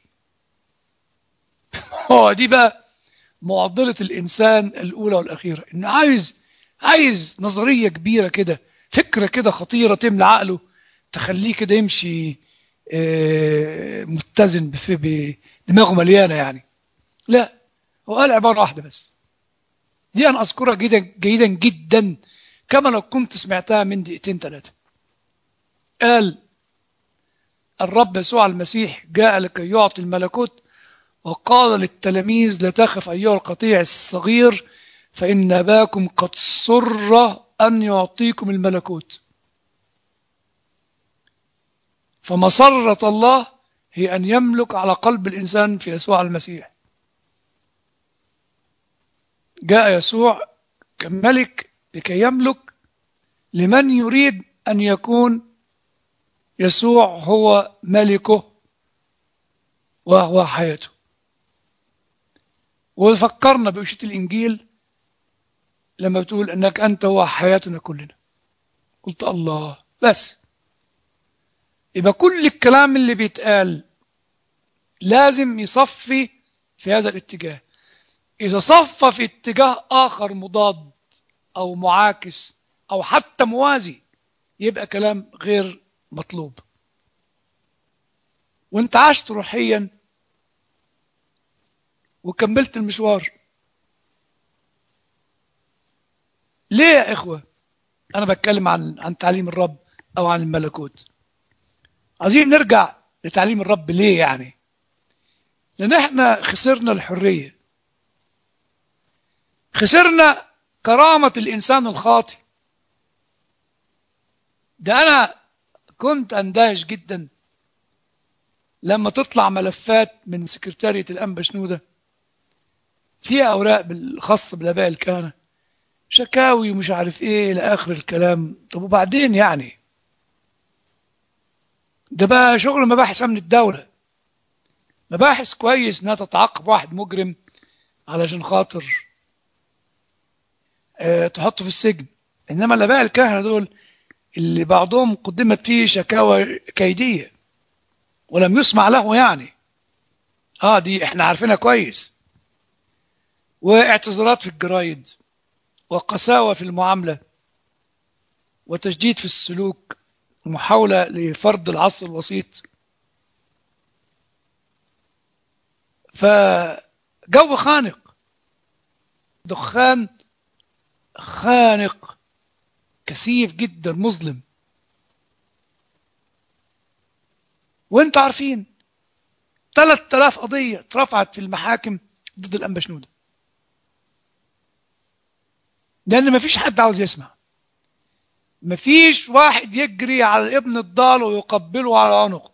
هو دي بقى معضله الانسان الاولى والاخيره انه عايز عايز نظريه كبيره كده فكره كده خطيره تملى عقله تخليه كده يمشي آه، متزن بف- بدماغه مليانه يعني لا هو قال عباره واحده بس دي انا اذكرها جيدا جيدا جدا كما لو كنت سمعتها من دقيقتين ثلاثه قال الرب يسوع المسيح جاء لكي يعطي الملكوت وقال للتلاميذ لا تخف ايها القطيع الصغير فان اباكم قد سر ان يعطيكم الملكوت فمسرة الله هي أن يملك على قلب الإنسان في يسوع المسيح جاء يسوع كملك لكي يملك لمن يريد أن يكون يسوع هو ملكه وهو حياته وفكرنا بأشية الإنجيل لما بتقول أنك أنت هو حياتنا كلنا قلت الله بس يبقى كل الكلام اللي بيتقال لازم يصفي في هذا الاتجاه إذا صفى في اتجاه آخر مضاد أو معاكس أو حتى موازي يبقى كلام غير مطلوب وانت عشت روحيا وكملت المشوار ليه يا إخوة أنا بتكلم عن عن تعليم الرب أو عن الملكوت عايزين نرجع لتعليم الرب ليه يعني لان احنا خسرنا الحريه خسرنا كرامه الانسان الخاطئ ده انا كنت اندهش جدا لما تطلع ملفات من سكرتارية الأنبا شنودة فيها أوراق بالخاصة بالآباء الكهنة شكاوي ومش عارف إيه إلى آخر الكلام طب وبعدين يعني ده بقى شغل مباحث امن الدوله مباحث كويس انها تتعاقب واحد مجرم علشان خاطر أه تحطه في السجن انما الاباء الكهنه دول اللي بعضهم قدمت فيه شكاوى كيديه ولم يسمع له يعني اه دي احنا عارفينها كويس واعتذارات في الجرايد وقساوه في المعامله وتشديد في السلوك ومحاولة لفرض العصر الوسيط فجو خانق دخان خانق كثيف جدا مظلم وانتوا عارفين 3000 قضية اترفعت في المحاكم ضد الأنبا شنودة لأن مفيش حد عاوز يسمع مفيش واحد يجري على الابن الضال ويقبله على عنقه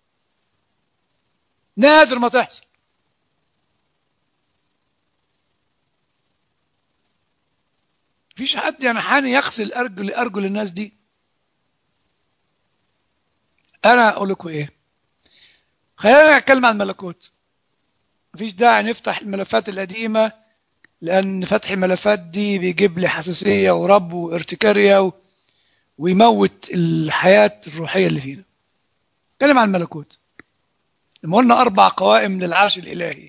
نادر ما تحصل مفيش حد يعني حاني يغسل ارجل ارجل الناس دي انا اقول لكم ايه خلينا نتكلم عن الملكوت مفيش داعي نفتح الملفات القديمه لان فتح الملفات دي بيجيب لي حساسيه ورب وارتكاريه و... ويموت الحياة الروحية اللي فينا نتكلم عن الملكوت لما قلنا أربع قوائم للعرش الإلهي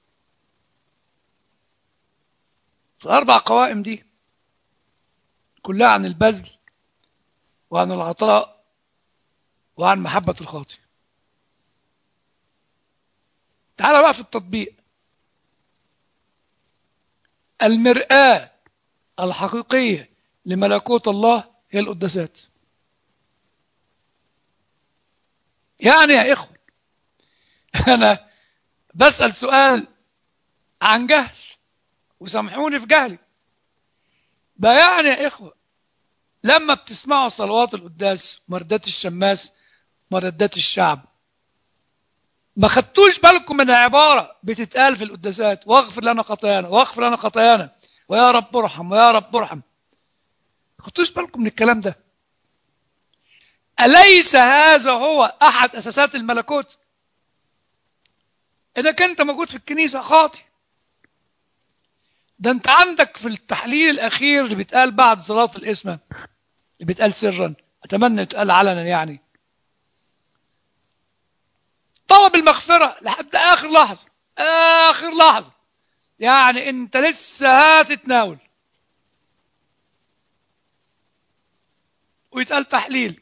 الأربع قوائم دي كلها عن البذل وعن العطاء وعن محبة الخاطئ تعال بقى في التطبيق المرآة الحقيقية لملكوت الله هي القداسات يعني يا إخوة أنا بسأل سؤال عن جهل وسامحوني في جهلي ده يعني يا إخوة لما بتسمعوا صلوات القداس مردات الشماس مردات الشعب ما خدتوش بالكم من عبارة بتتقال في القداسات واغفر لنا خطايانا واغفر لنا خطايانا ويا رب ارحم ويا رب ارحم خدتوش بالكم من الكلام ده أليس هذا هو أحد أساسات الملكوت انك انت موجود في الكنيسه خاطي ده انت عندك في التحليل الاخير اللي بيتقال بعد صلاه الاسمه اللي بيتقال سرا اتمنى يتقال علنا يعني طلب المغفره لحد اخر لحظه اخر لحظه يعني انت لسه هتتناول ويتقال تحليل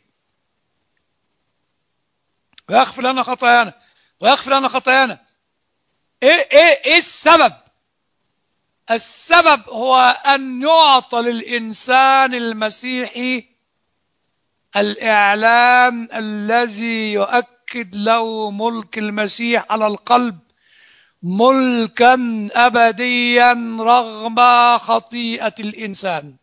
ويغفر لنا خطايانا ويغفر لنا خطايانا ايه ايه ايه السبب السبب هو ان يعطى للانسان المسيحي الاعلان الذي يؤكد له ملك المسيح على القلب ملكا ابديا رغم خطيئه الانسان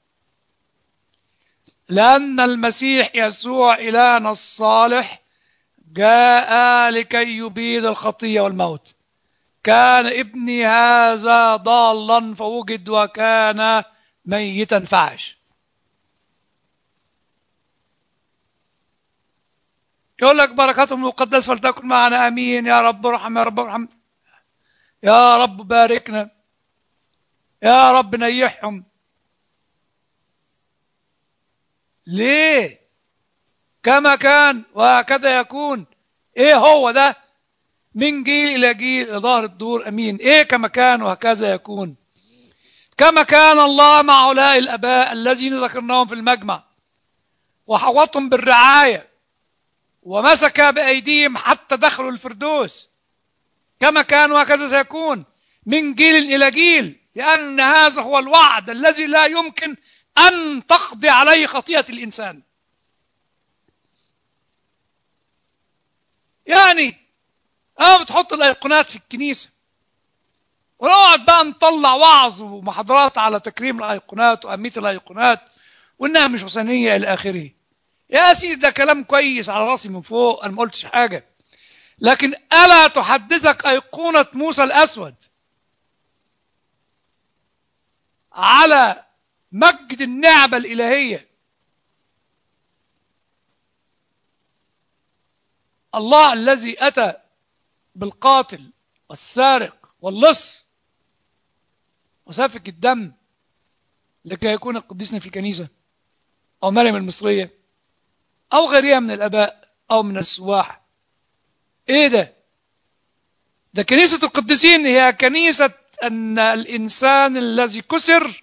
لان المسيح يسوع الهنا الصالح جاء لكي يبيد الخطيه والموت كان ابني هذا ضالا فوجد وكان ميتا فعش يقول لك بركاتهم المقدسة فلتكن معنا امين يا رب ارحم يا رب ارحم يا رب باركنا يا رب نيحهم ليه كما كان وهكذا يكون ايه هو ده من جيل الى جيل الى ظهر الدور امين ايه كما كان وهكذا يكون كما كان الله مع هؤلاء الاباء الذين ذكرناهم في المجمع وحوطهم بالرعايه ومسك بايديهم حتى دخلوا الفردوس كما كان وهكذا سيكون من جيل الى جيل لان هذا هو الوعد الذي لا يمكن ان تقضي عليه خطيئه الانسان يعني اه بتحط الايقونات في الكنيسه ونقعد بقى نطلع وعظ ومحاضرات على تكريم الايقونات واهميه الايقونات وانها مش وثنيه الى اخره يا سيدي ده كلام كويس على راسي من فوق انا ما قلتش حاجه لكن الا تحدثك ايقونه موسى الاسود على مجد النعمه الالهيه الله الذي اتى بالقاتل والسارق واللص وسافك الدم لكي يكون قديسنا في الكنيسة أو مريم المصرية أو غيرها من الآباء أو من السواح إيه ده؟ ده كنيسة القديسين هي كنيسة أن الإنسان الذي كسر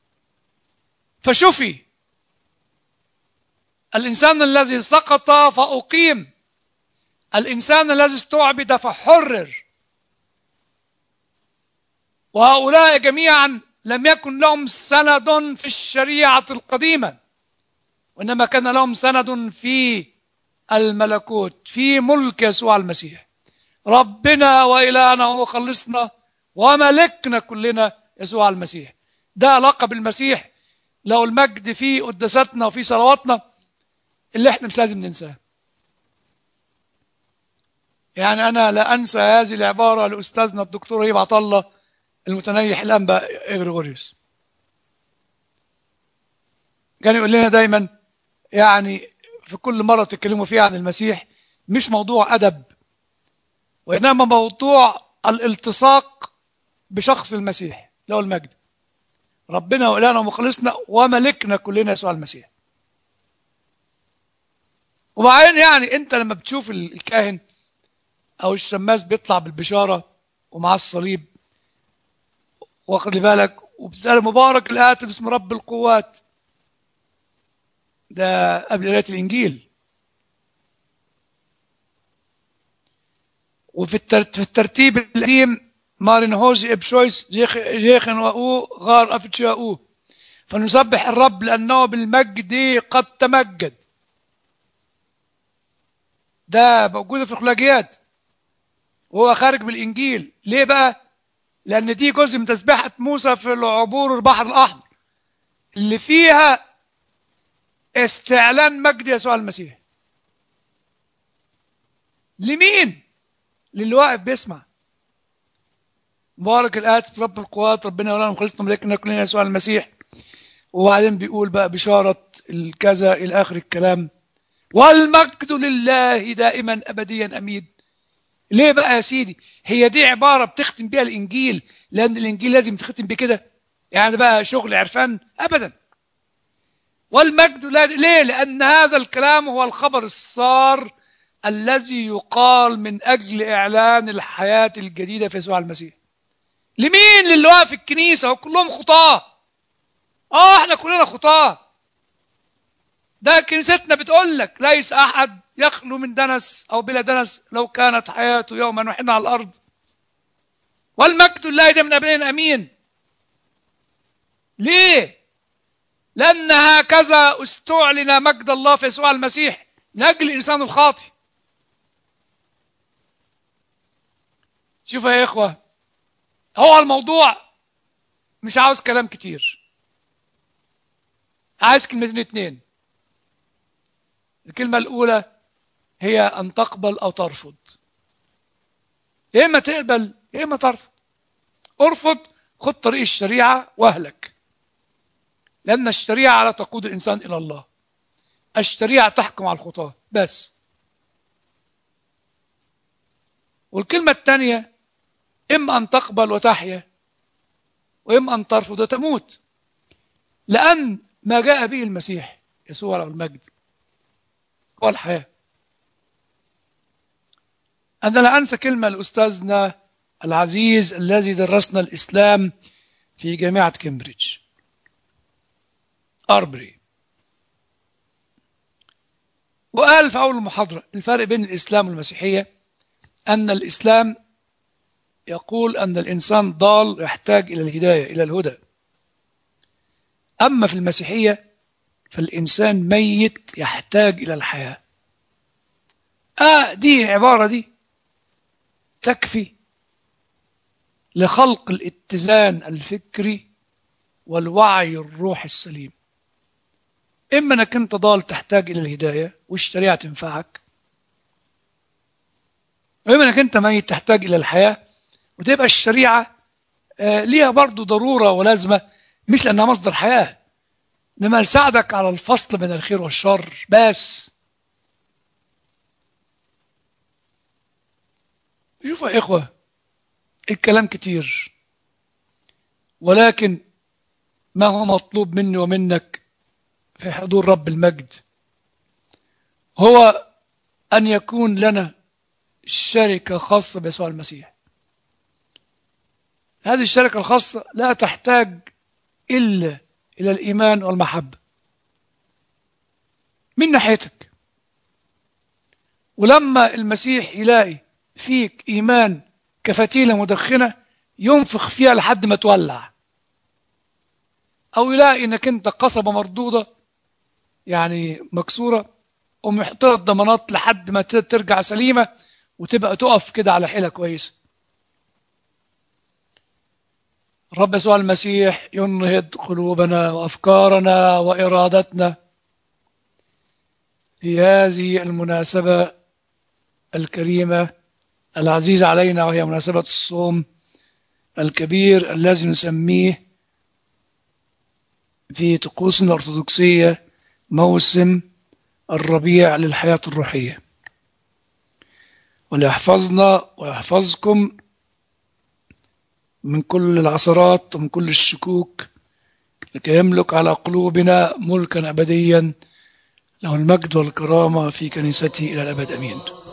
فشفي الإنسان الذي سقط فأقيم الإنسان الذي استعبد فحرر وهؤلاء جميعا لم يكن لهم سند في الشريعة القديمة وإنما كان لهم سند في الملكوت في ملك يسوع المسيح ربنا وإلهنا ومخلصنا وملكنا كلنا يسوع المسيح ده لقب المسيح له المجد في قداستنا وفي صلواتنا اللي احنا مش لازم ننساه يعني أنا لا أنسى هذه العبارة لأستاذنا الدكتور رهيب عطلة المتنيح الأنبا إغريغوريوس كان يقول لنا دايما يعني في كل مرة تتكلموا فيها عن المسيح مش موضوع أدب وإنما موضوع الالتصاق بشخص المسيح له المجد ربنا وإلهنا ومخلصنا وملكنا كلنا يسوع المسيح وبعدين يعني أنت لما بتشوف الكاهن او الشماس بيطلع بالبشاره ومعاه الصليب واخد بالك وبتسال مبارك الاتي باسم رب القوات ده قبل قرايه الانجيل وفي الترتيب القديم مارن هوزي ابشويس جيخن واو غار افتشا او فنسبح الرب لانه بالمجد قد تمجد ده موجود في الخلاجيات وهو خارج بالإنجيل ليه بقى؟ لأن دي جزء من تسبيحة موسى في العبور البحر الأحمر اللي فيها استعلان مجد يسوع المسيح لمين؟ للي واقف بيسمع مبارك الآتي في رب القوات ربنا ولانا مخلصنا ملكنا كلنا يسوع المسيح وبعدين بيقول بقى بشارة الكذا إلى آخر الكلام والمجد لله دائما أبديا أمين ليه بقى يا سيدي هي دي عبارة بتختم بيها الإنجيل لأن الإنجيل لازم تختم بكده يعني بقى شغل عرفان أبدا والمجد لا ليه لأن هذا الكلام هو الخبر السار الذي يقال من أجل إعلان الحياة الجديدة في يسوع المسيح لمين للي واقف في الكنيسة وكلهم خطاة اه احنا كلنا خطاة ده كنيستنا بتقول لك ليس احد يخلو من دنس او بلا دنس لو كانت حياته يوما واحدا على الارض والمجد لله ده من ابنين امين ليه لان هكذا استعلن مجد الله في يسوع المسيح لاجل الانسان الخاطئ شوفوا يا اخوه هو الموضوع مش عاوز كلام كتير عايز كلمتين اتنين الكلمة الأولى هي أن تقبل أو ترفض يا إما تقبل يا إما ترفض ارفض خد طريق الشريعة واهلك لأن الشريعة لا تقود الإنسان إلى الله الشريعة تحكم على الخطاة بس والكلمة الثانية إما أن تقبل وتحيا وإما أن ترفض وتموت لأن ما جاء به المسيح يسوع له المجد هو الحياة أنا لا أنسى كلمة لأستاذنا العزيز الذي درسنا الإسلام في جامعة كامبريدج أربري وقال في أول المحاضرة الفرق بين الإسلام والمسيحية أن الإسلام يقول أن الإنسان ضال يحتاج إلى الهداية إلى الهدى أما في المسيحية فالإنسان ميت يحتاج إلى الحياة آه دي عبارة دي تكفي لخلق الاتزان الفكري والوعي الروحي السليم إما أنك أنت ضال تحتاج إلى الهداية والشريعة تنفعك وإما أنك أنت ميت تحتاج إلى الحياة وتبقى الشريعة آه ليها برضو ضرورة ولازمة مش لأنها مصدر حياة إنما لساعدك على الفصل بين الخير والشر بس شوفوا يا إخوة الكلام كتير ولكن ما هو مطلوب مني ومنك في حضور رب المجد هو أن يكون لنا شركة خاصة بيسوع المسيح هذه الشركة الخاصة لا تحتاج إلا إلى الإيمان والمحبة من ناحيتك ولما المسيح يلاقي فيك إيمان كفتيلة مدخنة ينفخ فيها لحد ما تولع أو يلاقي إنك أنت قصبة مردودة يعني مكسورة ومحط لها ضمانات لحد ما ترجع سليمة وتبقى تقف كده على حيلة كويسة رب يسوع المسيح ينهض قلوبنا وأفكارنا وإرادتنا في هذه المناسبة الكريمة العزيزة علينا وهي مناسبة الصوم الكبير الذي نسميه في طقوسنا الأرثوذكسية موسم الربيع للحياة الروحية وليحفظنا ويحفظكم من كل العثرات ومن كل الشكوك لكي يملك على قلوبنا ملكا أبديا له المجد والكرامة في كنيسته إلى الأبد أمين